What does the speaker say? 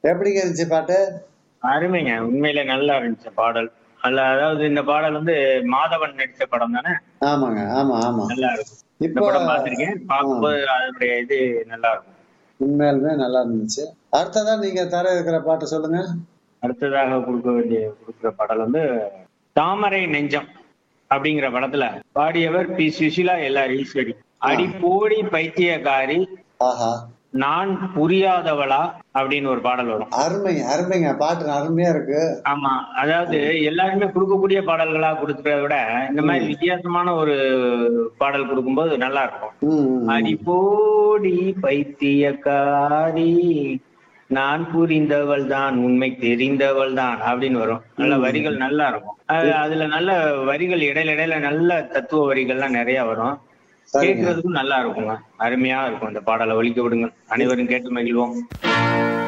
எப்படிங்க இருந்துச்சு பாட்டு அருமைங்க உண்மையிலே நல்லா இருந்துச்சு பாடல் அல்ல அதாவது இந்த பாடல் வந்து மாதவன் நடிச்ச படம் தானே ஆமாங்க ஆமா ஆமா நல்லா இருக்கும் இந்த இப்போ படம் பார்த்திருக்கேன் பார்க்கும்போது அதனுடைய இது நல்லா இருக்கும் உண்மையாலுமே நல்லா இருந்துச்சு அடுத்ததா நீங்க தர இருக்கிற பாட்டு சொல்லுங்க அடுத்ததாக கொடுக்க வேண்டிய கொடுக்குற பாடல் வந்து தாமரை நெஞ்சம் அப்படிங்கிற படத்துல பாடியவர் பி சுஷிலா எல்லார் ஈஸ்வரி அடி போடி பைத்தியக்காரி ஆஹா நான் புரியாதவளா அப்படின்னு ஒரு பாடல் வரும் அருமைங்க அருமைங்க பாட்டு அருமையா இருக்கு ஆமா அதாவது எல்லாருமே கொடுக்கக்கூடிய பாடல்களா கொடுக்கறத விட இந்த மாதிரி வித்தியாசமான ஒரு பாடல் கொடுக்கும்போது நல்லா இருக்கும் ம், ம், ம். அடி போடி பைத்தியக்காரி நான் புரிந்தவள் தான் உண்மை தெரிந்தவள் தான் அப்படின்னு வரும் நல்ல வரிகள் நல்லா இருக்கும் அது- அதுல நல்ல வரிகள் இடையில இடையில நல்ல தத்துவ வரிகள்லாம் நிறைய வரும் சரிங்க. கேட்கறதுக்கும் நல்லா இருக்குங்க அருமையா இருக்கும் இந்த பாடலை ஒலிக்க விடுங்க அனைவரும் கேட்டு மகிழ்வோம்